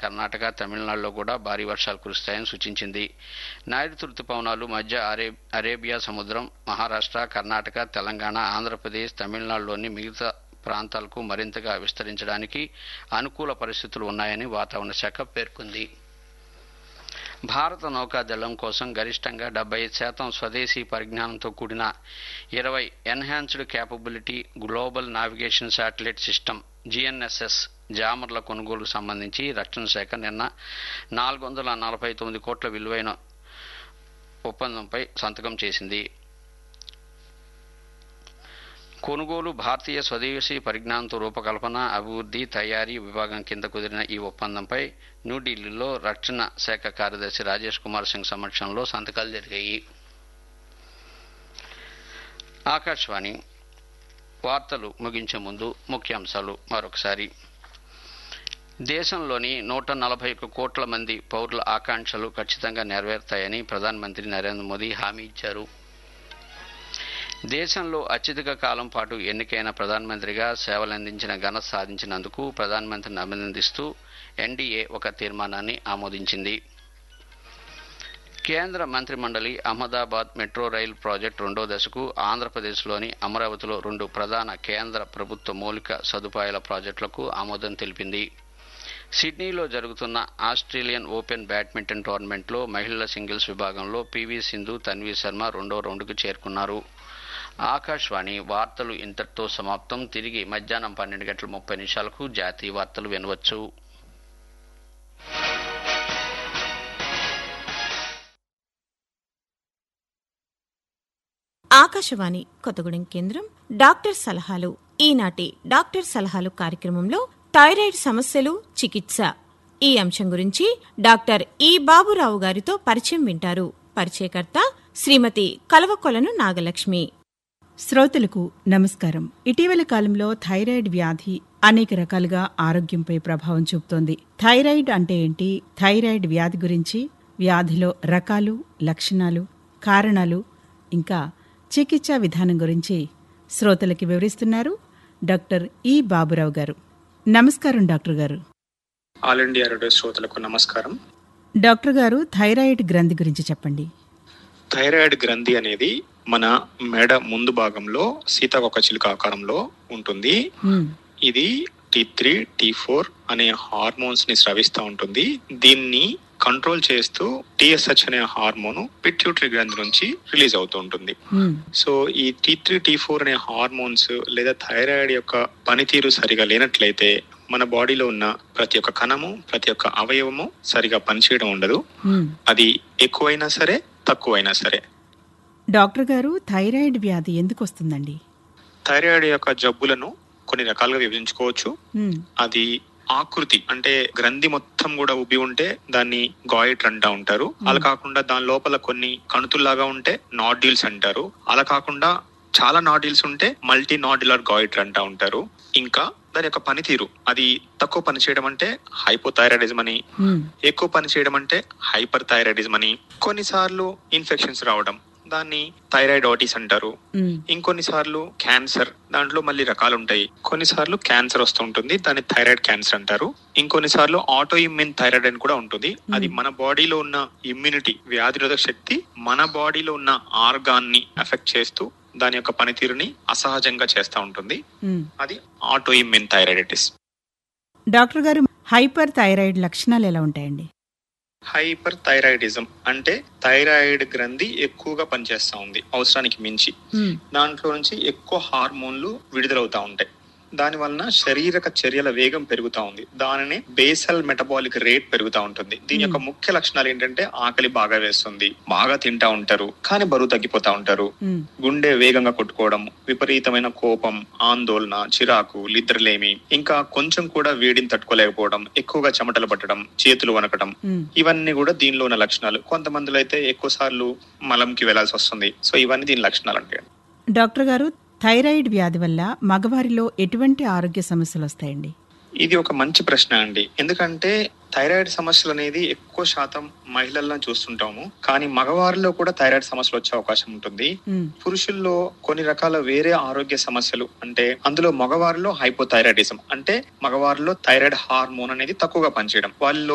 కర్ణాటక తమిళనాడులో కూడా భారీ వర్షాలు కురుస్తాయని సూచించింది నైరుతి రుతుపవనాలు మధ్య అరే అరేబియా సముద్రం మహారాష్ట్ర కర్ణాటక తెలంగాణ ఆంధ్రప్రదేశ్ తమిళనాడులోని మిగతా ప్రాంతాలకు మరింతగా విస్తరించడానికి అనుకూల పరిస్థితులు ఉన్నాయని వాతావరణ శాఖ పేర్కొంది భారత నౌకాదళం కోసం గరిష్టంగా డెబ్బై శాతం స్వదేశీ పరిజ్ఞానంతో కూడిన ఇరవై enhanced capability global navigation satellite system GNSS జామర్ల కొనుగోలుకు సంబంధించి రక్షణ శాఖ నిన్న నాలుగు వందల నలభై తొమ్మిది కోట్ల విలువైన ఒప్పందంపై సంతకం చేసింది కొనుగోలు భారతీయ స్వదేశీ పరిజ్ఞానంతో రూపకల్పన అభివృద్ధి తయారీ విభాగం కింద కుదిరిన ఈ ఒప్పందంపై న్యూఢిల్లీలో రక్షణ శాఖ కార్యదర్శి రాజేష్ కుమార్ సింగ్ సమక్షంలో సంతకాలు జరిగాయి ఆకాశవాణి వార్తలు ముగించే ముందు ముఖ్యాంశాలు మరొకసారి దేశంలోని నూట నలభై ఒక్క కోట్ల మంది పౌరుల ఆకాంక్షలు ఖచ్చితంగా నెరవేరుతాయని ప్రధానమంత్రి నరేంద్ర మోదీ హామీ ఇచ్చారు దేశంలో అత్యధిక కాలం పాటు ఎన్నికైన ప్రధానమంత్రిగా సేవలందించిన ఘనత సాధించినందుకు ప్రధానమంత్రిని అభినందిస్తూ ఎన్డీఏ ఒక తీర్మానాన్ని ఆమోదించింది కేంద్ర మంత్రిమండలి అహ్మదాబాద్ మెట్రో రైల్ ప్రాజెక్టు రెండో దశకు ఆంధ్రప్రదేశ్లోని అమరావతిలో రెండు ప్రధాన కేంద్ర ప్రభుత్వ మౌలిక సదుపాయాల ప్రాజెక్టులకు ఆమోదం తెలిపింది సిడ్నీలో జరుగుతున్న ఆస్ట్రేలియన్ ఓపెన్ బ్యాడ్మింటన్ టోర్నమెంట్లో మహిళల సింగిల్స్ విభాగంలో పివి సింధు తన్వీ శర్మ రెండో రౌండ్కు చేరుకున్నారు ఆకాశవాణి వార్తలు ఇంతటితో సమాప్తం తిరిగి మధ్యాహ్నం పన్నెండు గంటల ముప్పై నిమిషాలకు జాతీయ వార్తలు వినవచ్చు ఆకాశవాణి కొత్తగూడెం కేంద్రం డాక్టర్ సలహాలు ఈనాటి డాక్టర్ సలహాలు కార్యక్రమంలో థైరాయిడ్ సమస్యలు చికిత్స ఈ అంశం గురించి డాక్టర్ ఈ బాబురావు గారితో పరిచయం వింటారు పరిచయకర్త శ్రీమతి కలవకొలను నాగలక్ష్మి శ్రోతలకు నమస్కారం ఇటీవల కాలంలో థైరాయిడ్ వ్యాధి అనేక రకాలుగా ఆరోగ్యంపై ప్రభావం చూపుతోంది థైరాయిడ్ అంటే ఏంటి థైరాయిడ్ వ్యాధి గురించి వ్యాధిలో రకాలు లక్షణాలు కారణాలు ఇంకా చికిత్సా విధానం గురించి శ్రోతలకి వివరిస్తున్నారు డాక్టర్ ఈ బాబురావు గారు నమస్కారం డాక్టర్ గారు ఆల్ ఇండియా రేడియో శ్రోతలకు నమస్కారం డాక్టర్ గారు థైరాయిడ్ గ్రంథి గురించి చెప్పండి థైరాయిడ్ గ్రంథి అనేది మన మెడ ముందు భాగంలో సీతాకొక చిలుక ఆకారంలో ఉంటుంది మ్మ్. ఇది టీ త్రీ టీ ఫోర్ అనే హార్మోన్స్ ని స్రవిస్తూ ఉంటుంది దీన్ని కంట్రోల్ చేస్తూ టిఎస్హెచ్ అనే హార్మోన్ పిట్యూటరీ గ్రంథి నుంచి రిలీజ్ అవుతూ ఉంటుంది మ్మ్. సో ఈ టీ త్రీ టీ ఫోర్ అనే హార్మోన్స్ లేదా థైరాయిడ్ యొక్క పనితీరు సరిగా లేనట్లయితే మన బాడీలో ఉన్న ప్రతి ఒక్క కణము ప్రతి ఒక్క అవయవము సరిగా పనిచేయడం ఉండదు మ్మ్. అది ఎక్కువైనా సరే తక్కువైనా సరే డాక్టర్ గారు థైరాయిడ్ వ్యాధి ఎందుకు వస్తుందండి థైరాయిడ్ యొక్క జబ్బులను కొన్ని రకాలుగా విభజించుకోవచ్చు మ్మ్. అది ఆకృతి అంటే గ్రంథి మొత్తం కూడా ఉబ్బి ఉంటే దాన్ని గాయిట్ అంటా ఉంటారు అలా కాకుండా దాని లోపల కొన్ని కణుతుల్లాగా ఉంటే నాడ్యూల్స్ అంటారు అలా కాకుండా చాలా నాడ్యూల్స్ ఉంటే మల్టీ నాడ్యులర్ గాయిట్ అంటా ఉంటారు ఇంకా దాని యొక్క పనితీరు అది తక్కువ పని చేయడం అంటే హైపోథైరాయిడిజం అని మ్మ్. ఎక్కువ పని చేయడం అంటే హైపర్ థైరాయిడిజం అని కొన్నిసార్లు ఇన్ఫెక్షన్స్ రావడం దాన్ని థైరాయిడ్ ఆటిస్ అంటారు మ్మ్. ఇంకొన్నిసార్లు క్యాన్సర్ దాంట్లో మళ్ళీ రకాలు ఉంటాయి కొన్నిసార్లు క్యాన్సర్ వస్తూ ఉంటుంది దాన్ని థైరాయిడ్ క్యాన్సర్ అంటారు ఇంకొన్నిసార్లు ఆటో ఇమ్యూన్ థైరాయిడ్ అని కూడా ఉంటుంది అది మన బాడీలో ఉన్న ఇమ్యూనిటీ వ్యాధిరోధక శక్తి మన బాడీలో ఉన్న ఆర్గాన్ ని ఎఫెక్ట్ చేస్తూ దాని యొక్క పనితీరుని అసహజంగా చేస్తూ ఉంటుంది మ్మ్. అది ఆటో ఇమ్యూన్ థైరాయిడిటిస్ డాక్టర్ గారు హైపర్ థైరాయిడ్ లక్షణాలు ఎలా ఉంటాయండి హైపర్ థైరాయిడిజం అంటే థైరాయిడ్ గ్రంథి ఎక్కువగా పనిచేస్తా ఉంది అవసరానికి మించి మ్మ్. దాంట్లో నుంచి ఎక్కువ హార్మోన్లు విడుదలవుతా ఉంటాయి దాని వలన శారీరక చర్యల వేగం పెరుగుతా ఉంది దానిని బేసల్ మెటబాలిక్ రేట్ పెరుగుతా ఉంటుంది దీని యొక్క ముఖ్య లక్షణాలు ఏంటంటే ఆకలి బాగా వేస్తుంది బాగా తింటా ఉంటారు కానీ బరువు తగ్గిపోతా ఉంటారు మ్మ్. గుండె వేగంగా కొట్టుకోవడం విపరీతమైన కోపం ఆందోళన చిరాకు నిద్రలేమి ఇంకా కొంచెం కూడా వేడిని తట్టుకోలేకపోవడం ఎక్కువగా చెమటలు పట్టడం చేతులు వనకడం మ్మ్. ఇవన్నీ కూడా దీనిలో ఉన్న లక్షణాలు కొంతమందిలో అయితే ఎక్కువ సార్లు మలంకి వెళ్లాల్సి వస్తుంది సో ఇవన్నీ దీని లక్షణాలు అంటే డాక్టర్ గారు థైరాయిడ్ వ్యాధి వల్ల మగవారిలో ఎటువంటి ఆరోగ్య సమస్యలు వస్తాయండి ఇది ఒక మంచి ప్రశ్న అండి ఎందుకంటే థైరాయిడ్ సమస్యలు అనేది ఎక్కువ శాతం మహిళల్లో చూస్తుంటాము కానీ మగవారిలో కూడా థైరాయిడ్ సమస్యలు వచ్చే అవకాశం ఉంటుంది మ్మ్. పురుషుల్లో కొన్ని రకాల వేరే ఆరోగ్య సమస్యలు అంటే అందులో మగవారిలో హైపోథైరాయిడిజం అంటే మగవారిలో థైరాయిడ్ హార్మోన్ అనేది తక్కువగా పనిచేయడం వాళ్ళలో